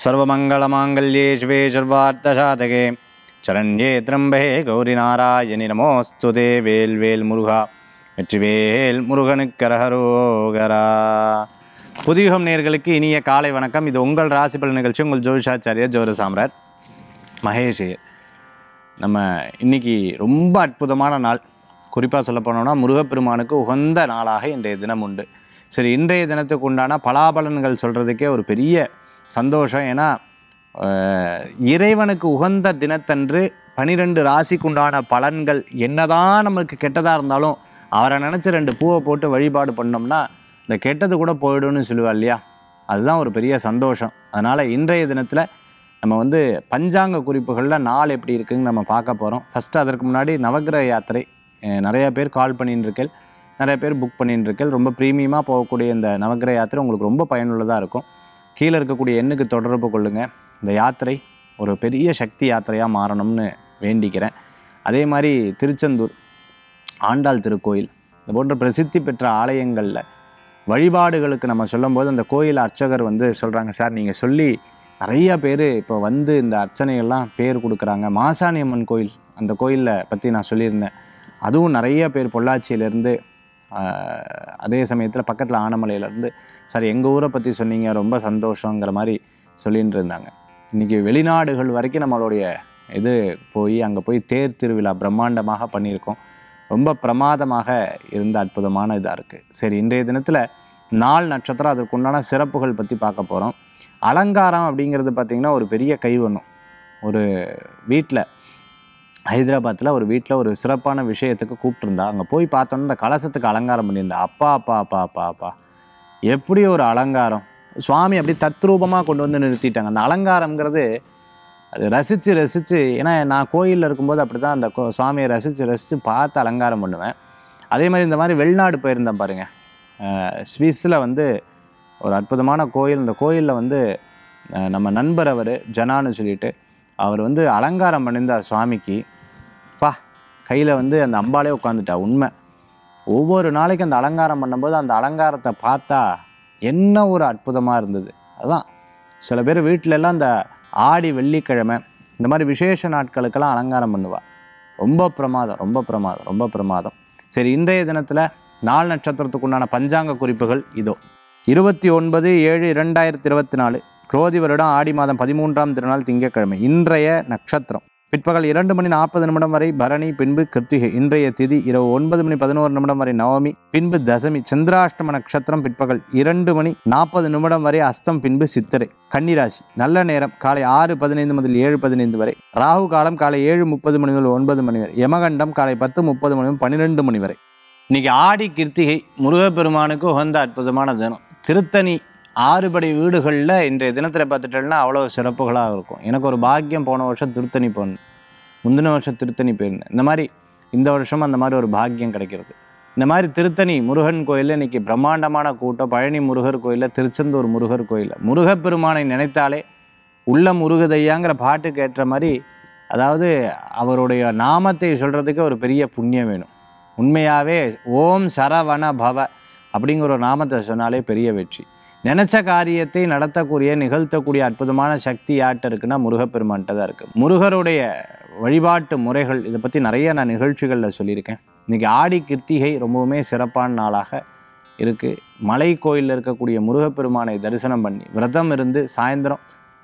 सर्वमङ्गलमाङ्गल्ये शिवे सर्वार्थसाधके சரண்யே திரம்பே கௌரி நாராயணி நமோஸ்து தே வேல் வேல் முருகா வெற்றிவேல் முருகனுக்கரஹரோகரா புதியுகம் நேர்களுக்கு இனிய காலை வணக்கம் இது உங்கள் ராசிபல் நிகழ்ச்சி உங்கள் ஜோதிஷாச்சாரியர் ஜோர சாம்ராட் மகேஷ் நம்ம இன்னைக்கு ரொம்ப அற்புதமான நாள் குறிப்பாக சொல்ல போனோம்னா முருகப்பெருமானுக்கு உகந்த நாளாக இன்றைய தினம் உண்டு சரி இன்றைய தினத்துக்கு உண்டான பலாபலன்கள் சொல்கிறதுக்கே ஒரு பெரிய சந்தோஷம் ஏன்னா அஹ், இறைவனுக்கு உகந்த தினத்தன்று பனிரெண்டு ராசிக்கு உண்டான பலன்கள் என்னதான் நமக்கு கெட்டதாக இருந்தாலும் அவரை நினச்சி ரெண்டு பூவை போட்டு வழிபாடு பண்ணோம்னா இந்த கெட்டது கூட போயிடும்னு சொல்லுவா இல்லையா அதுதான் ஒரு பெரிய சந்தோஷம் அதனால் இன்றைய தினத்தில் நம்ம வந்து பஞ்சாங்க குறிப்புகளில் நாள் எப்படி இருக்குன்னு நம்ம பார்க்க போகிறோம் ஃபஸ்ட்டு அதற்கு முன்னாடி நவக்கிரக யாத்திரை அஹ் நிறைய பேர் கால் பண்ணிட்டு இருக்கேன் நிறைய பேர் புக் பண்ணிட்டு இருக்கேன் ரொம்ப ப்ரீமியமாக போகக்கூடிய இந்த நவக்கிரக யாத்திரை உங்களுக்கு ரொம்ப பயனுள்ளதாக இருக்கும் கீழே இருக்கக்கூடிய எண்ணுக்கு தொடர்பு கொள்ளுங்கள் இந்த யாத்திரை ஒரு பெரிய சக்தி யாத்திரையாக மாறணும்னு வேண்டிக்கிறேன் அதே மாதிரி திருச்செந்தூர் ஆண்டாள் திருக்கோயில் இது போன்ற பிரசித்தி பெற்ற ஆலயங்களில் வழிபாடுகளுக்கு நம்ம சொல்லும்போது அந்த கோயில் அர்ச்சகர் வந்து சொல்கிறாங்க சார் நீங்கள் சொல்லி நிறைய பேர் இப்போ வந்து இந்த அர்ச்சனைகள்லாம் பேர் கொடுக்குறாங்க மாசாணி அம்மன் கோயில் அந்த கோயிலை பற்றி நான் சொல்லியிருந்தேன் அதுவும் நிறைய பேர் பொள்ளாச்சியிலேருந்து அதே சமயத்தில் பக்கத்தில் ஆனமலையிலேருந்து சார் எங்கள் ஊரை பற்றி சொன்னீங்க ரொம்ப சந்தோஷங்கிற மாதிரி சொல்லிட்டு இருந்தாங்க இன்றைக்கி வெளிநாடுகள் வரைக்கும் நம்மளுடைய இது போய் அங்கே போய் தேர் திருவிழா பிரம்மாண்டமாக பண்ணியிருக்கோம் ரொம்ப பிரமாதமாக இருந்த அற்புதமான இதாக இருக்குது சரி இன்றைய தினத்தில் நாள் நட்சத்திரம் அதற்குண்டான சிறப்புகள் பற்றி பார்க்க போகிறோம் அலங்காரம் அப்படிங்கிறது பார்த்திங்கன்னா ஒரு பெரிய கைவண்ணம் ஒரு வீட்டில் ஹைதராபாத்தில் ஒரு வீட்டில் ஒரு சிறப்பான விஷயத்துக்கு கூப்பிட்டுருந்தா அங்கே போய் பார்த்தோன்னா இந்த கலசத்துக்கு அலங்காரம் பண்ணியிருந்தா அப்பா அப்பா அப்பா அப்பா அப்பா எப்படி ஒரு அலங்காரம் சுவாமி அப்படி தத்ரூபமாக கொண்டு வந்து நிறுத்திட்டாங்க அந்த அலங்காரங்கிறது அது ரசித்து ரசித்து ஏன்னா நான் கோயிலில் இருக்கும்போது அப்படி தான் அந்த கோ- சுவாமியை ரசித்து ரசித்து பார்த்து அலங்காரம் பண்ணுவேன் அதே மாதிரி இந்த மாதிரி வெளிநாடு போயிருந்தேன் பாருங்கள் ஸ்விஸ்ஸில் வந்து ஒரு அற்புதமான கோயில் இந்த கோயிலில் வந்து அஹ், நம்ம நண்பர் அவர் ஜனான்னு சொல்லிட்டு அவர் வந்து அலங்காரம் பண்ணியிருந்தார் சுவாமிக்கு பா கையில் வந்து அந்த அம்பாலே உட்காந்துட்டா உண்மை ஒவ்வொரு நாளைக்கும் அந்த அலங்காரம் பண்ணும்போது அந்த அலங்காரத்தை பார்த்தா என்ன ஒரு அற்புதமாக இருந்தது அதான் சில பேர் வீட்டில எல்லாம் இந்த ஆடி வெள்ளிக்கிழமை இந்த மாதிரி விசேஷ நாட்களுக்கெல்லாம் அலங்காரம் பண்ணுவா ரொம்ப பிரமாதம் ரொம்ப பிரமாதம் ரொம்ப பிரமாதம் சரி இன்றைய தினத்தில் நாள் நட்சத்திரத்துக்கு உண்டான பஞ்சாங்க குறிப்புகள் இதோ இருபத்தி ஒன்பது ஏழு இரண்டாயிரத்தி இருபத்தி நாலு குரோதி வருடம் ஆடி மாதம் பதிமூன்றாம் திருநாள் திங்கட்கிழமை இன்றைய நட்சத்திரம் பிற்பகல் இரண்டு மணி நாற்பது நிமிடம் வரை பரணி பின்பு கிருத்திகை இன்றைய திதி இரவு ஒன்பது மணி பதினோரு நிமிடம் வரை நவமி பின்பு தசமி சந்திராஷ்டம நட்சத்திரம் பிற்பகல் இரண்டு மணி நாற்பது நிமிடம் வரை அஸ்தம் பின்பு சித்திரை கன்னிராசி நல்ல நேரம் காலை ஆறு பதினைந்து முதல் ஏழு பதினைந்து வரை ராகு காலம் காலை ஏழு முப்பது மணி முதல் ஒன்பது மணி வரை யமகண்டம் காலை பத்து முப்பது மணி முதல் பன்னிரெண்டு மணி வரை இன்னைக்கு ஆடி கிருத்திகை முருகப்பெருமானுக்கு உகந்த அற்புதமான தினம் திருத்தணி ஆறுபடை வீடுகளில் இன்றைய தினத்தில் பார்த்துட்டோம்னா அவ்வளோ சிறப்புகளாக இருக்கும் எனக்கு ஒரு பாக்கியம் போன வருஷம் திருத்தணி போனேன் முந்தின வருஷம் திருத்தணி போயிருந்தேன் இந்த மாதிரி இந்த வருஷம் அந்த மாதிரி ஒரு பாக்கியம் கிடைக்கிறது இந்த மாதிரி திருத்தணி முருகன் கோயிலில் இன்னைக்கு பிரம்மாண்டமான கூட்டம் பழனி முருகர் கோயிலில் திருச்செந்தூர் முருகர் கோயிலில் முருகப்பெருமானை நினைத்தாலே உள்ள முருகதையாங்கிற பாட்டுக்கு ஏற்ற மாதிரி அதாவது அவருடைய நாமத்தை சொல்கிறதுக்கு ஒரு பெரிய புண்ணியம் வேணும் உண்மையாகவே ஓம் சரவண பவ அப்படிங்கிற ஒரு நாமத்தை சொன்னாலே பெரிய வெற்றி நினச்ச காரியத்தை நடத்தக்கூடிய நிகழ்த்தக்கூடிய அற்புதமான சக்தி யார்கிட்ட இருக்குன்னா முருகப்பெருமான்கிட்ட தான் இருக்குது முருகருடைய வழிபாட்டு முறைகள் இதை பற்றி நிறைய நான் நிகழ்ச்சிகளில் சொல்லியிருக்கேன் இன்றைக்கி ஆடி கிருத்திகை ரொம்பவுமே சிறப்பான நாளாக இருக்குது மலை கோயிலில் இருக்கக்கூடிய முருகப்பெருமானை தரிசனம் பண்ணி விரதம் இருந்து சாயந்தரம்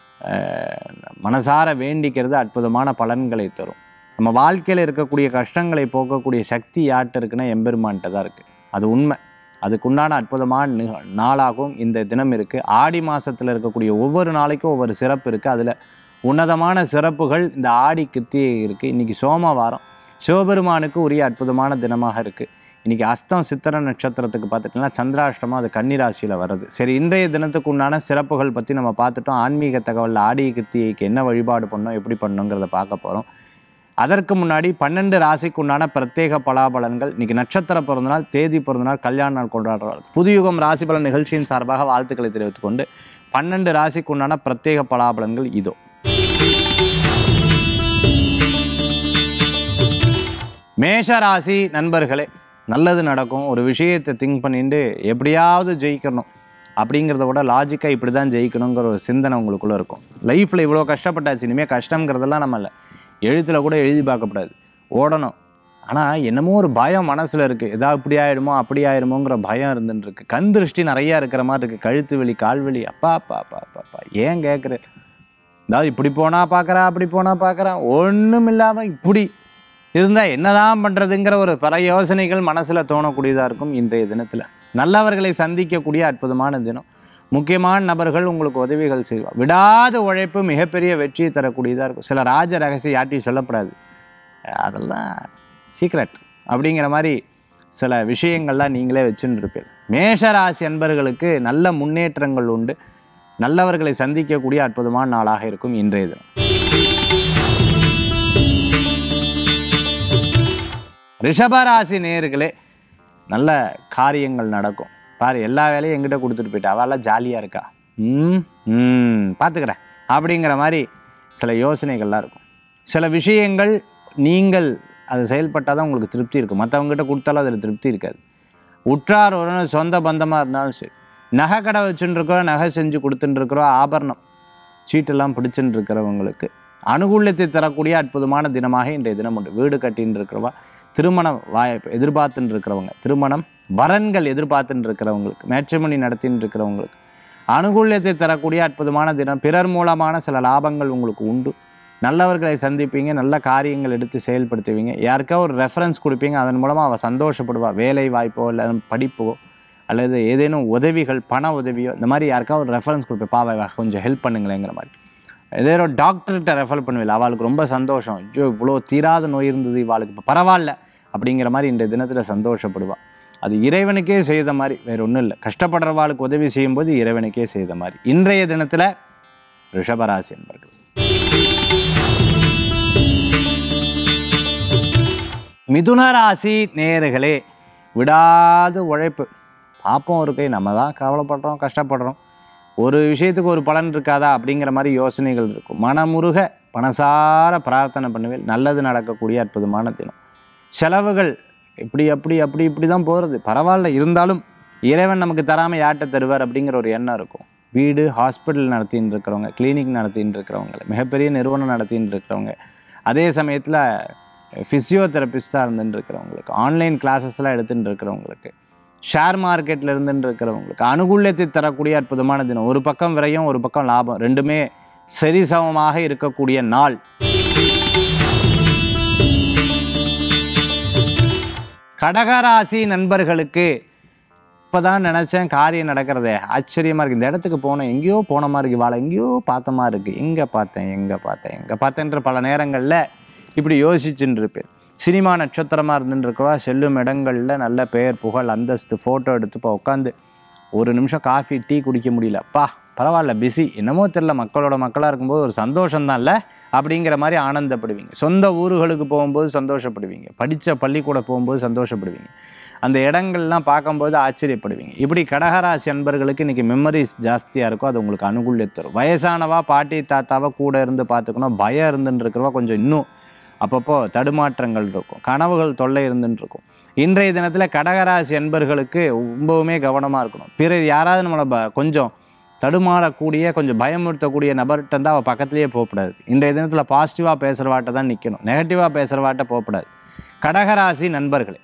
அஹ், மனசார வேண்டிக்கிறது அற்புதமான பலன்களை தரும் நம்ம வாழ்க்கையில் இருக்கக்கூடிய கஷ்டங்களை போக்கக்கூடிய சக்தி யார்கிட்ட இருக்குன்னா எம்பெருமான்கிட்ட தான் இருக்குது அது உண்மை அதுக்குண்டான அற்புதமான நிக- நாளாகவும் இந்த தினம் இருக்குது ஆடி மாதத்தில் இருக்கக்கூடிய ஒவ்வொரு நாளைக்கும் ஒவ்வொரு சிறப்பு இருக்குது அதில் உன்னதமான சிறப்புகள் இந்த ஆடி கிருத்திகை இருக்குது இன்றைக்கி சோமவாரம் சிவபெருமானுக்கு உரிய அற்புதமான தினமாக இருக்குது இன்றைக்கி அஸ்தம் சித்திர நட்சத்திரத்துக்கு பார்த்துட்டிங்கன்னா சந்திராஷ்டமம் அது கன்னிராசியில் வருது சரி இன்றைய தினத்துக்கு உண்டான சிறப்புகள் பற்றி நம்ம பார்த்துட்டோம் ஆன்மீக தகவல் ஆடி கிருத்திகைக்கு என்ன வழிபாடு பண்ணோம் எப்படி பண்ணோங்கிறத பார்க்க போகிறோம் அதற்கு முன்னாடி பன்னெண்டு ராசிக்கு உண்டான பிரத்யேக பலாபலன்கள் இன்னைக்கு நட்சத்திர பிறந்தநாள் தேதி பிறந்தநாள் கல்யாண நாள் கொண்டாடுறார் புதுயுகம் ராசி பலன் நிகழ்ச்சியின் சார்பாக வாழ்த்துக்களை தெரிவித்துக் கொண்டு பன்னெண்டு ராசிக்கு உண்டான பிரத்யேக பலாபலன்கள் இதோ மேஷ ராசி நண்பர்களே நல்லது நடக்கும் ஒரு விஷயத்தை திங்க் பண்ணிட்டு எப்படியாவது ஜெயிக்கணும் அப்படிங்கிறத விட லாஜிக்காக இப்படி தான் ஜெயிக்கணுங்கிற ஒரு சிந்தனை உங்களுக்குள்ளே இருக்கும் லைஃப்பில் இவ்வளோ கஷ்டப்பட்டாச்சு இனிமேல் கஷ்டங்கிறதெல்லாம் நம்ம இல்லை எழுத்தில் கூட எழுதி பார்க்கக்கூடாது ஓடணும் ஆனால் என்னமோ ஒரு பயம் மனசில் இருக்குது ஏதாவது இப்படி ஆயிடுமோ அப்படி ஆயிடுமோங்கிற பயம் இருந்துட்டு இருக்கு கண் திருஷ்டி நிறையா இருக்கிற மாதிரி இருக்குது கழுத்து வலி கால் வலி அப்பா அப்பா அப்பா அப்பா அப்பா ஏன் கேட்குற அதாவது இப்படி போனால் பார்க்குறா அப்படி போனால் பார்க்குறான் ஒன்றும் இல்லாமல் இப்படி இருந்தால் என்னதான் பண்ணுறதுங்கிற ஒரு பல யோசனைகள் மனசில் தோணக்கூடியதாக இருக்கும் இன்றைய தினத்தில் நல்லவர்களை சந்திக்கக்கூடிய அற்புதமான தினம் முக்கியமான நபர்கள் உங்களுக்கு உதவிகள் செய்வார் விடாத உழைப்பு மிகப்பெரிய வெற்றியை தரக்கூடியதாக இருக்கும் சில ராஜ ரகசியம் யார்ட்டையும் சொல்லப்படாது அதெல்லாம் சீக்ரெட் அப்படிங்கிற மாதிரி சில விஷயங்கள்லாம் நீங்களே வச்சுன்னு இருப்பீங்க மேஷராசி அன்பர்களுக்கு நல்ல முன்னேற்றங்கள் உண்டு நல்லவர்களை சந்திக்கக்கூடிய அற்புதமான நாளாக இருக்கும் இன்றைய தினம் ரிஷபராசி நேயர்களே நல்ல காரியங்கள் நடக்கும் பாரு எல்லா வேலையும் எங்கிட்ட கொடுத்துட்டு போயிட்டா அவெல்லாம் ஜாலியாக இருக்கா ம் ம் பார்த்துக்கிறேன் அப்படிங்கிற மாதிரி சில யோசனைகள்லாம் இருக்கும் சில விஷயங்கள் நீங்கள் அது செயல்பட்டால் தான் உங்களுக்கு திருப்தி இருக்கும் மற்றவங்ககிட்ட கொடுத்தாலும் அதில் திருப்தி இருக்காது உற்றார் உறவினர் சொந்த பந்தமாக இருந்தாலும் சரி நகை கடை வச்சுட்டு இருக்கிறோம் நகை செஞ்சு கொடுத்துட்டு இருக்கிறோம் ஆபரணம் சீட்டெல்லாம் பிடிச்சுட்டு இருக்கிறவங்களுக்கு அனுகூல்யத்தை தரக்கூடிய அற்புதமான தினமாக இன்றைய தினம் உண்டு வீடு கட்டின்னு இருக்கிறவா திருமணம் வாய்ப்பு எதிர்பார்த்துன்னு இருக்கிறவங்க திருமணம் வரன்கள் எதிர்பார்த்துன்னு இருக்கிறவங்களுக்கு மேட்ரிமணி நடத்தின்னு இருக்கிறவங்களுக்கு அனுகூல்யத்தை தரக்கூடிய அற்புதமான தினம் பிறர் மூலமான சில லாபங்கள் உங்களுக்கு உண்டு நல்லவர்களை சந்திப்பீங்க நல்ல காரியங்கள் எடுத்து செயல்படுத்துவீங்க யாருக்கா ஒரு ரெஃபரன்ஸ் கொடுப்பீங்க அதன் மூலமாக அவள் சந்தோஷப்படுவா வேலை வாய்ப்போ இல்லை படிப்போ அல்லது ஏதேனும் உதவிகள் பண உதவியோ இந்த மாதிரி யாருக்கா ஒரு ரெஃபரன்ஸ் கொடுப்பேன் பாவை இவ கொஞ்சம் ஹெல்ப் பண்ணுங்களேங்கிற மாதிரி ஏதோ ஒரு டாக்டர்கிட்ட ரெஃபர் பண்ணுவில்ல அவளுக்கு ரொம்ப சந்தோஷம் ஐயோ இவ்வளோ தீராத நோய் இருந்தது இவாளுக்கு இப்போ பரவாயில்ல அப்படிங்கிற மாதிரி இந்த தினத்தில் சந்தோஷப்படுவா அது இறைவனுக்கே செய்த மாதிரி வேற ஒன்றும் இல்லை கஷ்டப்படுறவாளுக்கு உதவி செய்யும்போது இறைவனுக்கே செய்த மாதிரி இன்றைய தினத்தில் ரிஷபராசி என்பர்கள் மிதுன ராசி நேயர்களே விடாத உழைப்பு பார்ப்போம் ஒரு கை நம்ம தான் கவலைப்படுறோம் கஷ்டப்படுறோம் ஒரு விஷயத்துக்கு ஒரு பலன் இருக்காதா அப்படிங்கிற மாதிரி யோசனைகள் இருக்கும் மனமுருக பணசார பிரார்த்தனை பண்ணுவேன் நல்லது நடக்கக்கூடிய அற்புதமான தினம் செலவுகள் இப்படி அப்படி அப்படி இப்படி தான் போகிறது பரவாயில்ல இருந்தாலும் இறைவன் நமக்கு தராமல் யார்கிட்ட தருவார் அப்படிங்கிற ஒரு எண்ணம் இருக்கும் வீடு ஹாஸ்பிட்டல் நடத்தின்னு இருக்கிறவங்க கிளினிக் நடத்தின்னு இருக்கிறவங்க மிகப்பெரிய நிறுவனம் நடத்தின்னு இருக்கிறவங்க அதே சமயத்தில் ஃபிசியோதெரபிஸ்டாக இருந்துட்டு இருக்கிறவங்களுக்கு ஆன்லைன் கிளாஸஸ்லாம் எடுத்துட்டு இருக்கிறவங்களுக்கு ஷேர் மார்க்கெட்டில் இருந்துட்டு இருக்கிறவங்களுக்கு அனுகூல்யத்தை தரக்கூடிய அற்புதமான தினம் ஒரு பக்கம் விரயம் ஒரு பக்கம் லாபம் ரெண்டுமே சரிசமமாக இருக்கக்கூடிய நாள் கடகராசி நண்பர்களுக்கு இப்போ தான் நினச்சேன் காரியம் நடக்கிறதே ஆச்சரியமாக இருக்குது இந்த இடத்துக்கு போனேன் எங்கேயோ போன மாதிரி இருக்கு வாழை எங்கேயோ பார்த்த மாதிரி இருக்குது எங்கே பார்த்தேன் எங்கே பார்த்தேன் எங்கே பார்த்தேன்ற பல நேரங்களில் இப்படி யோசிச்சுட்டு இருப்பேன் சினிமா நட்சத்திரமாக இருந்துட்டு இருக்கவா செல்லும் இடங்களில் நல்ல பெயர் புகழ் அந்தஸ்து ஃபோட்டோ எடுத்து இப்போ உட்காந்து ஒரு நிமிஷம் காஃபி டீ குடிக்க முடியல அப்பா பரவாயில்ல பிஸி என்னமோ தெரில மக்களோட மக்களாக இருக்கும்போது ஒரு சந்தோஷம்தான்ல அப்படிங்கிற மாதிரி ஆனந்தப்படுவீங்க சொந்த ஊர்களுக்கு போகும்போது சந்தோஷப்படுவீங்க படித்த பள்ளிக்கூடம் போகும்போது சந்தோஷப்படுவீங்க அந்த இடங்கள்லாம் பார்க்கும்போது ஆச்சரியப்படுவீங்க இப்படி கடகராசி அன்பர்களுக்கு இன்றைக்கி மெமரிஸ் ஜாஸ்தியாக இருக்கும் அது உங்களுக்கு அனுகூல்யத்தை தரும் வயசானவா பாட்டி தாத்தாவா கூட இருந்து பார்த்துக்கணும் பயம் இருந்துன்னு இருக்கிறவா கொஞ்சம் இன்னும் அப்பப்போ தடுமாற்றங்கள் இருக்கும் கனவுகள் தொல்லை இருந்துன்னு இருக்கும் இன்றைய தினத்தில் கடகராசி அன்பர்களுக்கு ரொம்பவுமே கவனமாக இருக்கணும் பிறர் யாராவது நம்மளை ப கொஞ்சம் தடுமாறக்கூடிய கொஞ்சம் பயமுறுத்தக்கூடிய நபர்கிட்ட இருந்தால் அவள் பக்கத்துலேயே போகக்கூடாது இன்றைய தினத்தில் பாசிட்டிவாக பேசுகிறவாட்ட தான் நிற்கணும் நெகட்டிவாக பேசுகிறவாட்ட போகக்கூடாது கடகராசி நண்பர்களே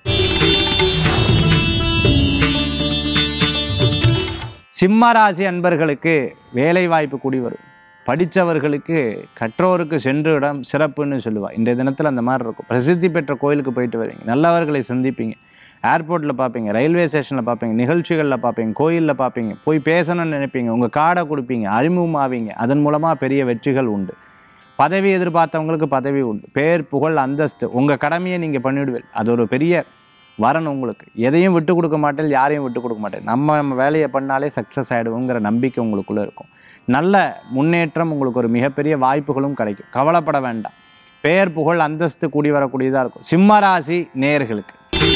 சிம்மராசி அன்பர்களுக்கு வேலை வாய்ப்பு கூடி வரும் படித்தவர்களுக்கு கற்றோருக்கு சென்று இடம் சிறப்புன்னு சொல்லுவா இன்றைய தினத்தில் அந்த மாதிரி இருக்கும் பிரசித்தி பெற்ற கோயிலுக்கு போயிட்டு வருவீங்க நல்லவர்களை சந்திப்பீங்க ஏர்போர்ட்டில் பார்ப்பீங்க ரயில்வே ஸ்டேஷனில் பார்ப்பீங்க நிகழ்ச்சிகளில் பார்ப்பீங்க கோயிலில் பார்ப்பீங்க போய் பேசணும்னு நினைப்பீங்க உங்கள் கார்டை கொடுப்பீங்க அறிமுகமாவீங்க அதன் மூலமாக பெரிய வெற்றிகள் உண்டு பதவி எதிர்பார்த்தவங்களுக்கு பதவி உண்டு பேர் புகழ் அந்தஸ்து உங்கள் கடமையை நீங்கள் பண்ணிவிடுவீர்கள் அது ஒரு பெரிய வரணும் உங்களுக்கு எதையும் விட்டு கொடுக்க மாட்டேன் யாரையும் விட்டு கொடுக்க மாட்டேன் நம்ம நம்ம வேலையை பண்ணாலே சக்ஸஸ் ஆகிடுவோங்கிற நம்பிக்கை உங்களுக்குள்ளே இருக்கும் நல்ல முன்னேற்றம் உங்களுக்கு ஒரு மிகப்பெரிய வாய்ப்புகளும் கிடைக்கும் கவலைப்பட வேண்டாம் பெயர் புகழ் அந்தஸ்து கூடி வரக்கூடியதாக இருக்கும் சிம்மராசி நேயர்களுக்கு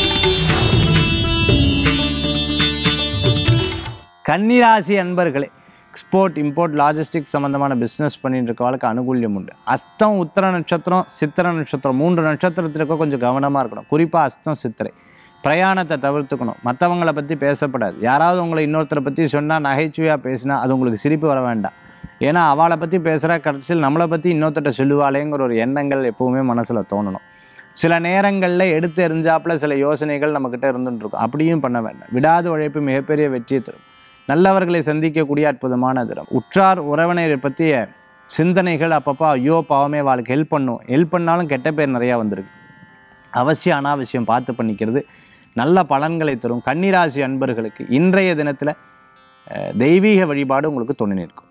கன்னிராசி அன்பர்களே எக்ஸ்போர்ட் இம்போர்ட் லாஜிஸ்டிக் சம்மந்தமான பிஸ்னஸ் பண்ணிட்டு இருக்கவளுக்கு அனுகூல்யம் உண்டு அஸ்தம் உத்தர நட்சத்திரம் சித்திர நட்சத்திரம் மூன்று நட்சத்திரத்திற்கு கொஞ்சம் கவனமாக இருக்கணும் குறிப்பாக அஸ்தம் சித்திரை பிரயாணத்தை தவிர்த்துக்கணும் மற்றவங்கள பற்றி பேசப்படாது யாராவது உங்களை இன்னொருத்தரை பற்றி சொன்னால் நகைச்சுவையாக பேசினா அது உங்களுக்கு சிரிப்பு வர வேண்டாம் ஏன்னா அவளை பற்றி பேசுகிற கடைசியில் நம்மளை பற்றி இன்னொருத்தட்ட சொல்லுவாளேங்கிற ஒரு எண்ணங்கள் எப்பவுமே மனசில் தோணணும் சில நேரங்களில் எடுத்து எறிஞ்சாப்புல சில யோசனைகள் நம்மக்கிட்ட இருந்துட்டு இருக்கும் அப்படியும் பண்ண வேண்டாம் விடாத உழைப்பு மிகப்பெரிய வெற்றியை தரும் நல்லவர்களை சந்திக்கக்கூடிய அற்புதமான தினம் உற்றார் உறவினரை பற்றிய சிந்தனைகள் அப்பப்போ ஐயோ பாவமே வாழ்க்கை ஹெல்ப் பண்ணும் ஹெல்ப் பண்ணாலும் கெட்ட பேர் நிறையா வந்திருக்கு அவசியம் அனாவசியம் பார்த்து பண்ணிக்கிறது நல்ல பலன்களை தரும் கன்னிராசி அன்பர்களுக்கு இன்றைய தினத்தில் அஹ், தெய்வீக வழிபாடு உங்களுக்கு துணை நிற்கும்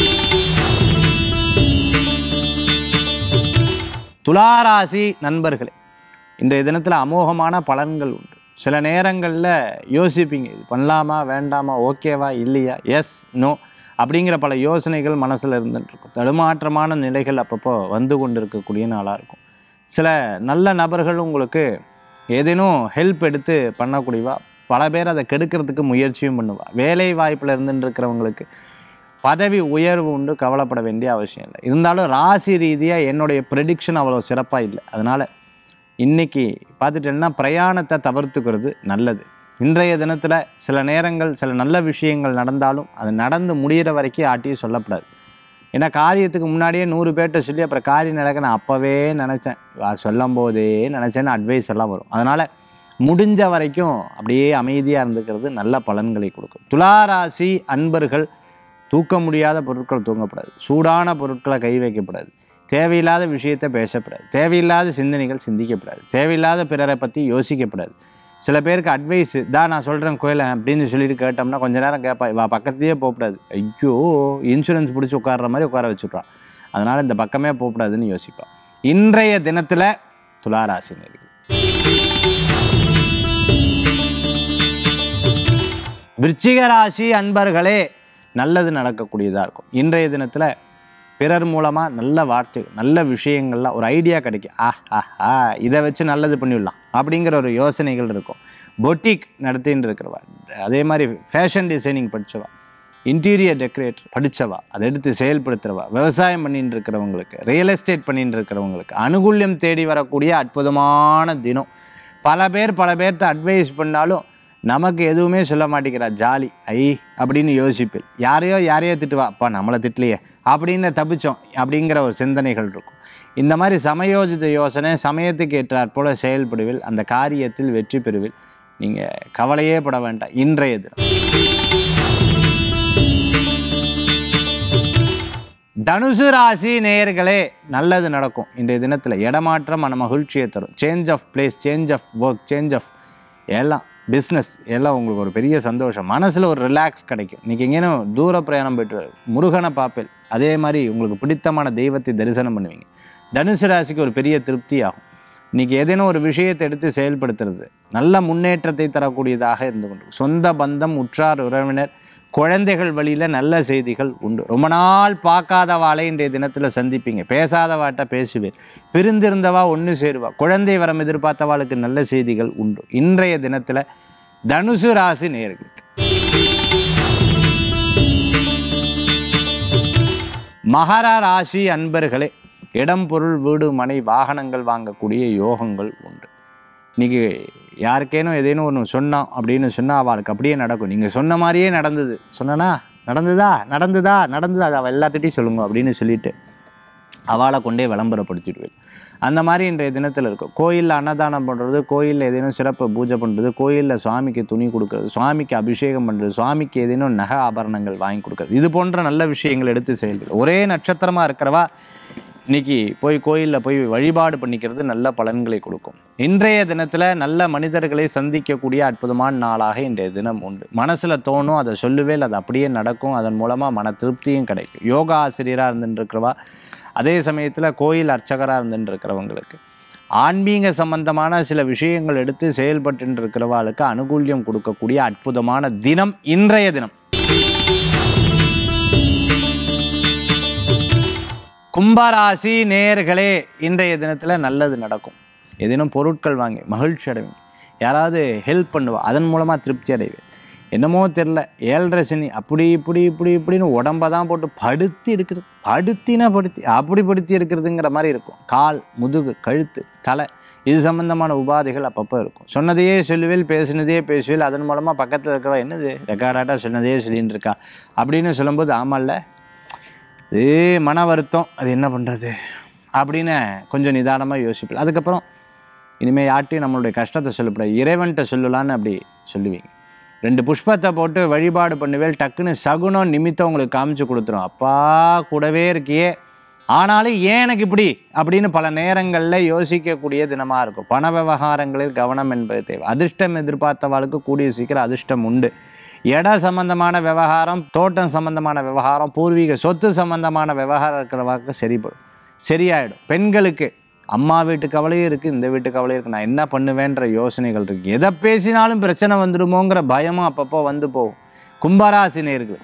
துளாராசி நண்பர்களே இன்றைய தினத்தில் அமோகமான பலன்கள் உண்டு சில நேரங்களில் யோசிப்பீங்க இது பண்ணலாமா வேண்டாமா ஓகேவா இல்லையா எஸ் நோ அப்படிங்கிற பல யோசனைகள் மனசில் இருந்துட்டு இருக்கும் தடுமாற்றமான நிலைகள் அப்பப்போ வந்து கொண்டு இருக்கக்கூடிய நாளாக இருக்கும் சில நல்ல நபர்கள் உங்களுக்கு ஏதேனும் ஹெல்ப் எடுத்து பண்ணக்கூடியவா பல பேர் அதை கெடுக்கிறதுக்கு முயற்சியும் பண்ணுவா வேலை வாய்ப்பில் இருந்துட்டு இருக்கிறவங்களுக்கு பதவி உயர்வு உண்டு கவலைப்பட வேண்டிய அவசியம் இல்லை இருந்தாலும் ராசி ரீதியாக என்னுடைய ப்ரெடிக்ஷன் அவ்வளோ சிறப்பாக இல்லை அதனால் இன்னைக்கு பார்த்துட்டேன்னா பிரயாணத்தை தவிர்த்துக்கிறது நல்லது இன்றைய தினத்தில் சில நேரங்கள் சில நல்ல விஷயங்கள் நடந்தாலும் அது நடந்து முடிகிற வரைக்கும் யார்ட்டையும் சொல்லப்படாது ஏன்னா காரியத்துக்கு முன்னாடியே நூறு பேர்கிட்ட சொல்லி அப்புறம் காரியம் நடக்க நான் அப்போவே நினச்சேன் அது சொல்லும் போதே நினச்சேன்னு அட்வைஸ் எல்லாம் வரும் அதனால் முடிஞ்ச வரைக்கும் அப்படியே அமைதியாக இருந்துக்கிறது நல்ல பலன்களை கொடுக்கும் துளாராசி அன்பர்கள் தூக்க முடியாத பொருட்கள் தூங்கப்படாது சூடான பொருட்களை கை வைக்கப்படாது தேவையில்லாத விஷயத்தை பேசப்படாது தேவையில்லாத சிந்தனைகள் சிந்திக்கப்படாது தேவையில்லாத பிறரை பற்றி யோசிக்கப்படாது சில பேருக்கு அட்வைஸ் தான் நான் சொல்கிறேன் கோயில அப்படின்னு சொல்லிட்டு கேட்டோம்னா கொஞ்ச நேரம் கேட்பா இவா பக்கத்துலேயே போகக்கூடாது ஐயோ இன்சூரன்ஸ் பிடிச்சி உட்கார்ற மாதிரி உட்கார வச்சுட்றான் அதனால் இந்த பக்கமே போகக்கூடாதுன்னு யோசிப்பான் இன்றைய தினத்தில் துளாராசி நேர்கள் விருச்சிக ராசி அன்பர்களே நல்லது நடக்கக்கூடியதாக இருக்கும் இன்றைய தினத்தில் பிறர் மூலமாக நல்ல வார்த்தை நல்ல விஷயங்கள்லாம் ஒரு ஐடியா கிடைக்கும் ஆ ஆ ஆ இதை வச்சு நல்லது பண்ணிவிடலாம் அப்படிங்கிற ஒரு யோசனைகள் இருக்கும் பொட்டிக் நடத்தின்னு இருக்கிறவா அதே மாதிரி ஃபேஷன் டிசைனிங் படித்தவா இன்டீரியர் டெக்கரேட்டர் படித்தவா அதை எடுத்து செயல்படுத்துகிறவா விவசாயம் பண்ணிட்டு இருக்கிறவங்களுக்கு ரியல் எஸ்டேட் பண்ணிட்டு இருக்கிறவங்களுக்கு அனுகூல்யம் தேடி வரக்கூடிய அற்புதமான தினம் பல பேர் பல பேர்த்த அட்வைஸ் பண்ணாலும் நமக்கு எதுவுமே சொல்ல மாட்டேங்கிறா ஜாலி ஐ அப்படின்னு யோசிப்பேன் யாரையோ யாரையோ திட்டுவா அப்பா நம்மளை திட்டலையே அப்படின்னு தப்பிச்சோம் அப்படிங்கிற ஒரு சிந்தனைகள் இருக்கும் இந்த மாதிரி சமயோஜித யோசனை சமயத்துக்கு ஏற்றாற் போல செயல்படுவில் அந்த காரியத்தில் வெற்றி பெறுவில் நீங்கள் கவலையே பட வேண்டாம் இன்றைய தினம் தனுசு ராசி நேயர்களே நல்லது நடக்கும் இன்றைய தினத்தில் இடமாற்றம் மன மகிழ்ச்சியை தரும் change of place change of work change of எல்லாம் பிஸ்னஸ் எல்லாம் உங்களுக்கு ஒரு பெரிய சந்தோஷம் மனசில் ஒரு ரிலாக்ஸ் கிடைக்கும் இன்றைக்கி எங்கேயும் தூர பிரயாணம் போயிட்டு முருகனை பார்ப்பேன் அதே மாதிரி உங்களுக்கு பிடித்தமான தெய்வத்தை தரிசனம் பண்ணுவீங்க தனுசு ராசிக்கு ஒரு பெரிய திருப்தி ஆகும் இன்றைக்கி ஏதேனும் ஒரு விஷயத்தை எடுத்து செயல்படுத்துறது நல்ல முன்னேற்றத்தை தரக்கூடியதாக இருந்து கொண்டு சொந்த பந்தம் உற்றார் உறவினர் குழந்தைகள் வழியில் நல்ல செய்திகள் உண்டு ரொம்ப நாள் பார்க்காதவாளை இன்றைய தினத்தில் சந்திப்பீங்க பேசாதவாட்ட பேசுவேர் பிரிந்திருந்தவா ஒன்று சேருவா குழந்தை வரம் எதிர்பார்த்தவாளுக்கு நல்ல செய்திகள் உண்டு இன்றைய தினத்தில் தனுசு ராசி நேர்களுக்கு மகர ராசி அன்பர்களே இடம் பொருள் வீடு மனை வாகனங்கள் வாங்கக்கூடிய யோகங்கள் உண்டு இன்னைக்கு யாருக்கேனும் ஏதேனும் ஒன்று சொன்னோம் அப்படின்னு சொன்னால் அவளுக்கு அப்படியே நடக்கும் நீங்கள் சொன்ன மாதிரியே நடந்தது சொன்னனா நடந்ததா நடந்ததா நடந்ததா அது அவள் எல்லாத்திட்டையும் சொல்லுங்க அப்படின்னு சொல்லிட்டு அவளை கொண்டே விளம்பரப்படுத்திடுவேன் அந்த மாதிரி இன்றைய தினத்தில் இருக்கும் கோயிலில் அன்னதானம் பண்ணுறது கோயிலில் ஏதேனும் சிறப்பு பூஜை பண்ணுறது கோயிலில் சுவாமிக்கு துணி கொடுக்கறது சுவாமிக்கு அபிஷேகம் பண்ணுறது சுவாமிக்கு ஏதேனும் நகை ஆபரணங்கள் வாங்கி கொடுக்கறது இது போன்ற நல்ல விஷயங்கள் எடுத்து செயல்படு ஒரே நட்சத்திரமாக இருக்கிறவா இன்னைக்கு போய் கோயிலில் போய் வழிபாடு பண்ணிக்கிறது நல்ல பலன்களை கொடுக்கும் இன்றைய தினத்தில் நல்ல மனிதர்களை சந்திக்கக்கூடிய அற்புதமான நாளாக இன்றைய தினம் உண்டு மனசில் தோணும் அதை சொல்லுவேல் அது அப்படியே நடக்கும் அதன் மூலமாக மன திருப்தியும் கிடைக்கும் யோகா ஆசிரியராக இருந்துட்டு இருக்கிறவா அதே சமயத்தில் கோயில் அர்ச்சகராக இருந்துட்டு இருக்கிறவங்களுக்கு ஆன்மீக சம்பந்தமான சில விஷயங்கள் எடுத்து செயல்பட்டு இருக்கிறவாளுக்கு அனுகூல்யம் கொடுக்கக்கூடிய அற்புதமான தினம் இன்றைய தினம் கும்பராசி நேயர்களே இன்றைய தினத்தில் நல்லது நடக்கும் ஏதேனும் பொருட்கள் வாங்கி மகிழ்ச்சி அடைவீங்க யாராவது ஹெல்ப் பண்ணுவா அதன் மூலமாக திருப்தி அடைவேன் என்னமோ தெரில ஏழரை சனி அப்படி இப்படி இப்படி இப்படின்னு உடம்ப தான் போட்டு படுத்தி எடுக்கிறது படுத்தினா படுத்தி அப்படி படுத்தி எடுக்கிறதுங்கிற மாதிரி இருக்கும் கால் முதுகு கழுத்து தலை இது சம்பந்தமான உபாதைகள் அப்பப்போ இருக்கும் சொன்னதையே சொல்லுவேல் பேசினதையே பேசுவேல் அதன் மூலமாக பக்கத்தில் இருக்கிறவ என்னது ரெக்கார்டாட்டாக சொன்னதையே சொல்லின்னு இருக்கா அப்படின்னு சொல்லும்போது ஆமால்ல இது மன வருத்தம் அது என்ன பண்ணுறது அப்படின்னு கொஞ்சம் நிதானமாக யோசிப்பேன் அதுக்கப்புறம் இனிமேல் யார்ட்டையும் நம்மளுடைய கஷ்டத்தை சொல்லக்கூடாது இறைவன்கிட்ட சொல்லலான்னு அப்படி சொல்லுவீங்க ரெண்டு புஷ்பத்தை போட்டு வழிபாடு பண்ணுவேல் டக்குன்னு சகுனம் நிமித்தம் உங்களுக்கு காமிச்சு கொடுத்துரும் அப்பா கூடவே இருக்கியே ஆனாலும் ஏன் எனக்கு இப்படி அப்படின்னு பல நேரங்களில் யோசிக்கக்கூடிய தினமாக இருக்கும் பண விவகாரங்களில் கவனம் என்பது தேவை அதிர்ஷ்டம் எதிர்பார்த்தவாளுக்கு கூடிய சீக்கிரம் அதிர்ஷ்டம் உண்டு இட சம்பந்தமான விவகாரம் தோட்டம் சம்பந்தமான விவகாரம் பூர்வீக சொத்து சம்பந்தமான விவகாரம் இருக்கிறவாக்கு சரிப்படும் சரியாயிடும் பெண்களுக்கு அம்மா வீட்டு கவலையும் இருக்குது இந்த வீட்டு கவலையும் இருக்குது நான் என்ன பண்ணுவேன்ற யோசனைகள் இருக்குது எதை பேசினாலும் பிரச்சனை வந்துடுமோங்கிற பயமும் அப்பப்போ வந்து போகும் கும்பராசி நேர்களுக்கு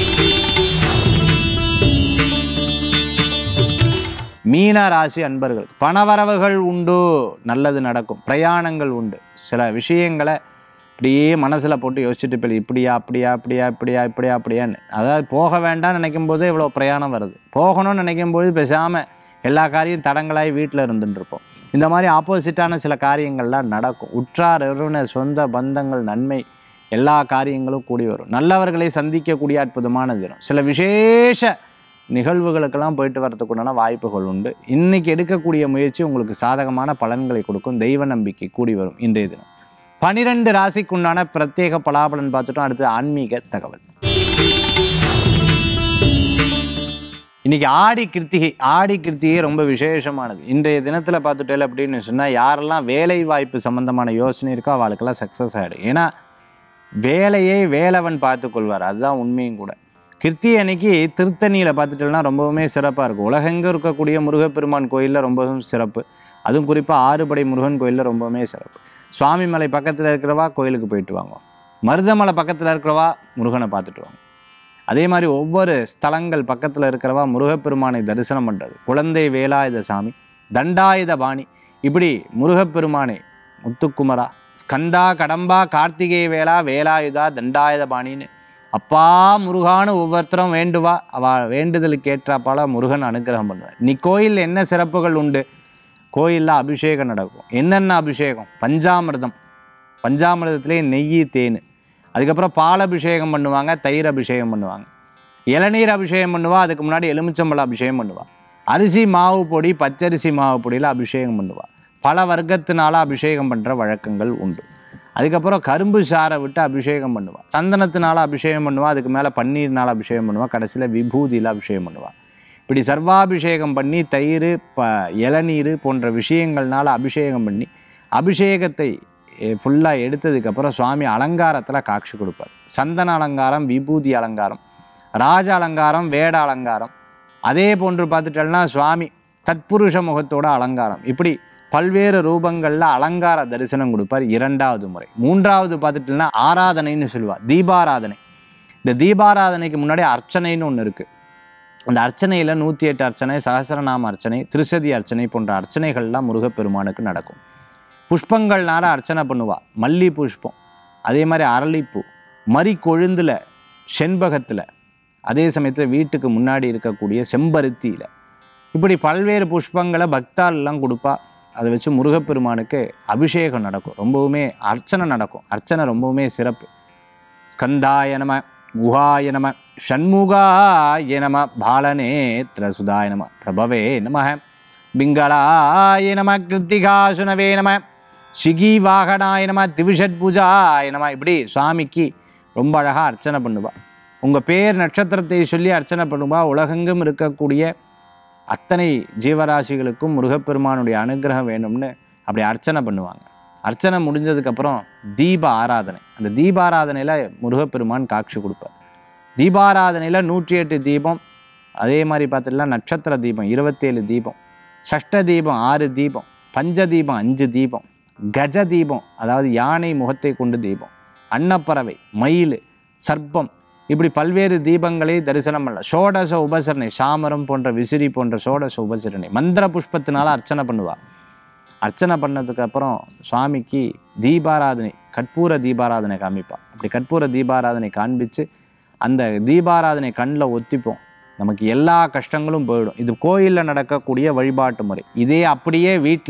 மீன ராசி அன்பர்கள் பணவரவுகள் உண்டு நல்லது நடக்கும் பிரயாணங்கள் உண்டு சில விஷயங்களை அப்படியே மனசில் போட்டு யோசிச்சுட்டு போய் இப்படியா அப்படியா அப்படியா இப்படியா இப்படியா அப்படியான்னு அதாவது போக வேண்டாம்னு நினைக்கும் போது இவ்வளோ பிரயாணம் வருது போகணும்னு நினைக்கும் போது பேசாமல் எல்லா காரியம் தடங்களாகி வீட்டில் இருந்துட்டு இருப்போம் இந்த மாதிரி ஆப்போசிட்டான சில காரியங்கள்லாம் நடக்கும் உற்றார் உறவினர் சொந்த பந்தங்கள் நன்மை எல்லா காரியங்களும் கூடி வரும் நல்லவர்களை சந்திக்கக்கூடிய அற்புதமான தினம் சில விசேஷ நிகழ்வுகளுக்கெல்லாம் போயிட்டு வரதுக்குண்டான வாய்ப்புகள் உண்டு இன்னைக்கு எடுக்கக்கூடிய முயற்சி உங்களுக்கு சாதகமான பலன்களை கொடுக்கும் தெய்வ நம்பிக்கை கூடி வரும் இன்றைய தினம் பனிரெண்டு ராசிக்குண்டான பிரத்யேக பலாபலன் பார்த்துட்டோம் அடுத்து ஆன்மீக தகவல் இன்னைக்கு ஆடி கிருத்திகை ஆடி கிருத்திகை ரொம்ப விசேஷமானது இன்றைய தினத்தில் பார்த்துட்டேன் அப்படின்னு சொன்னால் யாரெல்லாம் வேலை வாய்ப்பு சம்மந்தமான யோசனை இருக்கோ அவளுக்கெல்லாம் சக்ஸஸ் ஆகிடும் ஏன்னா வேலையை வேலவன் பார்த்து கொள்வார் அதுதான் உண்மையும் கூட கிருத்தி அன்னைக்கு திருத்தணியில் பார்த்துட்டோம்னா ரொம்பவுமே சிறப்பாக இருக்கும் உலகெங்கும் இருக்கக்கூடிய முருகப்பெருமான் கோயிலில் ரொம்பவும் சிறப்பு அதுவும் குறிப்பாக ஆறுபடை முருகன் கோயிலில் ரொம்பவுமே சிறப்பு சுவாமிமலை பக்கத்தில் இருக்கிறவா கோயிலுக்கு போயிட்டு வாங்க மருதமலை பக்கத்தில் இருக்கிறவா முருகனை பார்த்துட்டு வாங்க அதே மாதிரி ஒவ்வொரு ஸ்தலங்கள் பக்கத்தில் இருக்கிறவா முருகப்பெருமானை தரிசனம் பண்ணுறது குழந்தை வேலாயுத சாமி தண்டாயுத பாணி இப்படி முருகப்பெருமானை முத்துக்குமரா ஸ்கந்தா கடம்பா கார்த்திகை வேளா வேலாயுதா தண்டாயுத பாணின்னு அப்பா முருகான்னு ஒவ்வொருத்தரும் வேண்டுவா அவ வேண்டுதலுக்கு ஏற்றாப்பால முருகன் அனுகிரகம் பண்ணுவார் நீ கோயிலில் என்ன சிறப்புகள் உண்டு கோயிலில் அபிஷேகம் நடக்கும் என்னென்ன அபிஷேகம் பஞ்சாமிர்தம் பஞ்சாமிர்தத்திலே நெய் தேன் அதுக்கப்புறம் பால் அபிஷேகம் பண்ணுவாங்க தயிர் அபிஷேகம் பண்ணுவாங்க இளநீர் அபிஷேகம் பண்ணுவா அதுக்கு முன்னாடி எலுமிச்சம்பழம் அபிஷேகம் பண்ணுவா அரிசி மாவு பொடி பச்சரிசி மாவு பொடியில் அபிஷேகம் பண்ணுவா பல வர்க்கத்தினால அபிஷேகம் பண்ணுற வழக்கங்கள் உண்டு அதுக்கப்புறம் கரும்பு சாறை விட்டு அபிஷேகம் பண்ணுவா சந்தனத்தினால அபிஷேகம் பண்ணுவா அதுக்கு மேலே பன்னீர்னால அபிஷேகம் பண்ணுவா கடைசியில் விபூதியில் அபிஷேகம் பண்ணுவா இப்படி சர்வாபிஷேகம் பண்ணி தயிர் ப இளநீர் போன்ற விஷயங்கள்னால அபிஷேகம் பண்ணி அபிஷேகத்தை ஃபுல்லாக எடுத்ததுக்கப்புறம் சுவாமி அலங்காரத்தில் காட்சி கொடுப்பார் சந்தன அலங்காரம் விபூதி அலங்காரம் ராஜ அலங்காரம் வேட அலங்காரம் அதே போன்று பார்த்துட்டோம்னா சுவாமி தத்புருஷ முகத்தோட அலங்காரம் இப்படி பல்வேறு ரூபங்களில் அலங்கார தரிசனம் கொடுப்பார் இரண்டாவது முறை மூன்றாவது பார்த்துட்டோம்னா ஆராதனைன்னு சொல்லுவார் தீபாராதனை இந்த தீபாராதனைக்கு முன்னாடி அர்ச்சனைன்னு ஒன்று இருக்குது அந்த அர்ச்சனையில் நூற்றி எட்டு அர்ச்சனை சகசரநாம அர்ச்சனை திருசதி அர்ச்சனை போன்ற அர்ச்சனைகள்லாம் முருகப்பெருமானுக்கு நடக்கும் புஷ்பங்கள்னால அர்ச்சனை பண்ணுவா மல்லி புஷ்பம் அதே மாதிரி அரளிப்பூ மறி கொழுந்தில் செண்பகத்தில் அதே சமயத்தில் வீட்டுக்கு முன்னாடி இருக்கக்கூடிய செம்பருத்தியில் இப்படி பல்வேறு புஷ்பங்களை பக்தாலெலாம் கொடுப்பா அதை வச்சு முருகப்பெருமானுக்கு அபிஷேகம் நடக்கும் ரொம்பவுமே அர்ச்சனை நடக்கும் அர்ச்சனை ரொம்பவுமே சிறப்பு ஸ்கந்தாய நம குஹாய நம ஷண்முகாய நம பாலநேத்திரசுதாய நம பிரபவே நம பிங்களாய நம கிருத்திகாசுனவே நம சிகி வாகனாய நம திவிஷட் பூஜாய நம இப்படி சுவாமிக்கு ரொம்ப அழகாக அர்ச்சனை பண்ணுவா உங்கள் பேர் நட்சத்திரத்தை சொல்லி அர்ச்சனை பண்ணுவா உலகெங்கும் இருக்கக்கூடிய அத்தனை ஜீவராசிகளுக்கும் முருகப்பெருமானுடைய அனுகிரகம் வேணும்னு அப்படி அர்ச்சனை பண்ணுவாங்க அர்ச்சனை முடிஞ்சதுக்கப்புறம் தீப ஆராதனை அந்த தீபாராதனையில் முருகப்பெருமான் காட்சி கொடுப்பார் தீபாராதனையில் நூற்றி எட்டு தீபம் அதே மாதிரி பார்த்துட்டுலாம் நட்சத்திர தீபம் இருபத்தேழு தீபம் சஷ்ட தீபம் ஆறு தீபம் பஞ்ச தீபம் அஞ்சு தீபம் கஜ தீபம் அதாவது யானை முகத்தை கொண்டு தீபம் அன்னப்பறவை மயில் சர்ப்பம் இப்படி பல்வேறு தீபங்களை தரிசனம் பண்ணலாம் ஷோடச உபசரணை சாமரம் போன்ற விசிறி போன்ற ஷோடச உபசரணை மந்திர புஷ்பத்தினால அர்ச்சனை பண்ணுவா அர்ச்சனை பண்ணதுக்கு அப்புறம் சுவாமிக்கு தீபாராதனை கற்பூர தீபாராதனை காமிப்பா அப்படி கற்பூர தீபாராதனை காண்பிச்சு அந்த தீபாராதனை கண்ணில் ஒத்திப்போம் நமக்கு எல்லா கஷ்டங்களும் போயிடும் இது கோயிலில் நடக்கக்கூடிய வழிபாட்டு முறை இதே அப்படியே வீட்டில்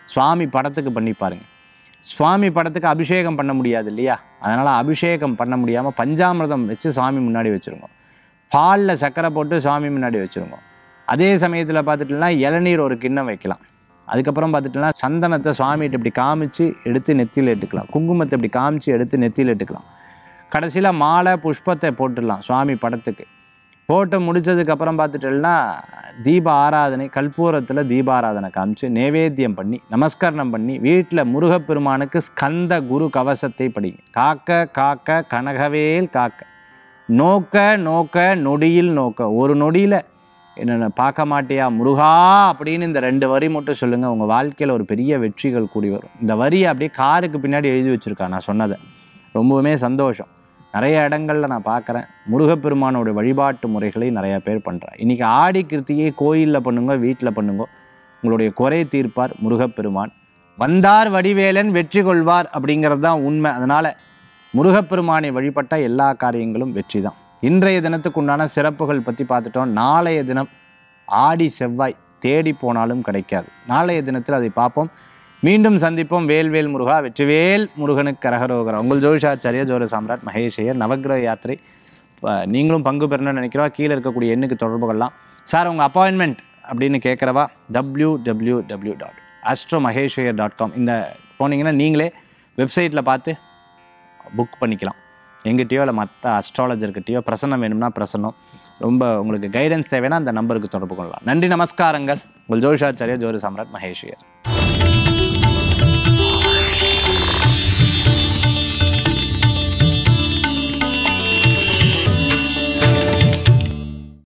சுவாமி படத்துக்கு பண்ணி பாருங்க சுவாமி படத்துக்கு அபிஷேகம் பண்ண முடியாது இல்லையா அதனால் அபிஷேகம் பண்ண முடியாமல் பஞ்சாமிர்தம் வச்சு சுவாமி முன்னாடி வச்சுருங்க பாலில் சர்க்கரை போட்டு சுவாமி முன்னாடி வச்சுருங்க அதே சமயத்தில் பார்த்துட்டுனா இளநீர் ஒரு கிண்ணம் வைக்கலாம் அதுக்கப்புறம் பார்த்துட்டுனா சந்தனத்தை சுவாமிகிட்ட இப்படி காமிச்சு எடுத்து நெத்தியில் இட்டுக்கலாம் குங்குமத்தை இப்படி காமிச்சு எடுத்து நெத்தியில் இட்டுக்கலாம் கடைசியில் மாலை புஷ்பத்தை போட்டுடலாம் சுவாமி படத்துக்கு போட்டு முடிச்சதுக்கப்புறம் பார்த்துட்டோம்னா தீப ஆராதனை கற்பூரத்தில் தீபாராதனை காமிச்சு நேவேத்தியம் பண்ணி நமஸ்கரணம் பண்ணி வீட்டில் முருகப்பெருமானுக்கு ஸ்கந்த குரு கவசத்தை படிங்க காக்க காக்க கனகவேல் காக்க நோக்க நோக்க நொடியில் நோக்க ஒரு நொடியில் என்னென்ன பார்க்க மாட்டியா முருகா அப்படின்னு இந்த ரெண்டு வரி மட்டும் சொல்லுங்கள் உங்கள் வாழ்க்கையில் ஒரு பெரிய வெற்றிகள் கூடி வரும் இந்த வரியை அப்படியே காருக்கு பின்னாடி எழுதி வச்சுருக்கா நான் சொன்னதை ரொம்பவுமே சந்தோஷம் நிறைய இடங்கள்ல நான் பார்க்குறேன் முருகப்பெருமானோட வழிபாட்டு முறைகளை நிறைய பேர் பண்ணுறேன் இன்றைக்கி ஆடி கிருத்தியை கோயிலில் பண்ணுங்க வீட்டில் பண்ணுங்க உங்களுடைய குறை தீர்ப்பார் முருகப்பெருமான் வந்தார் வடிவேலன் வெற்றி கொள்வார் அப்படிங்கிறது தான் உண்மை அதனால் முருகப்பெருமானை வழிபட்ட எல்லா காரியங்களும் வெற்றி தான் இன்றைய தினத்துக்கு உண்டான சிறப்புகள் பற்றி பார்த்துட்டோம் நாளைய தினம் ஆடி செவ்வாய் தேடி போனாலும் கிடைக்காது நாளைய தினத்தில் அதை பார்ப்போம் மீண்டும் சந்திப்போம் வேல்வேல் முருகா வெற்றிவேல் முருகனுக்கு கரகரோகரா உங்கள் ஜோதிஷாச்சாரிய ஜோர சாம்ராட் மகேஷையர் நவக்கிரக யாத்திரை ப- நீங்களும் பங்கு பெறணும்னு நினைக்கிறவா கீழே இருக்கக்கூடிய எண்ணுக்கு தொடர்பு கொள்ளலாம் சார் உங்கள் அப்பாயின்மெண்ட் அப்படின்னு கேட்குறவா W W W dot astro Maheshwar dot com இந்த போனீங்கன்னா நீங்களே வெப்சைட்டில் பார்த்து புக் பண்ணிக்கலாம் எங்கிட்டயோ இல்லை மற்ற அஸ்ட்ராலஜர்கிட்டயோ பிரசன்னம் வேணும்னா பிரசன்னம் ரொம்ப உங்களுக்கு கைடன்ஸ் தேவைன்னா அந்த நம்பருக்கு தொடர்பு கொள்ளலாம் நன்றி நமஸ்காரங்கள் உங்கள் ஜோதிஷாச்சாரிய ஜோதி சாம்ராட் மகேஷ்வயர்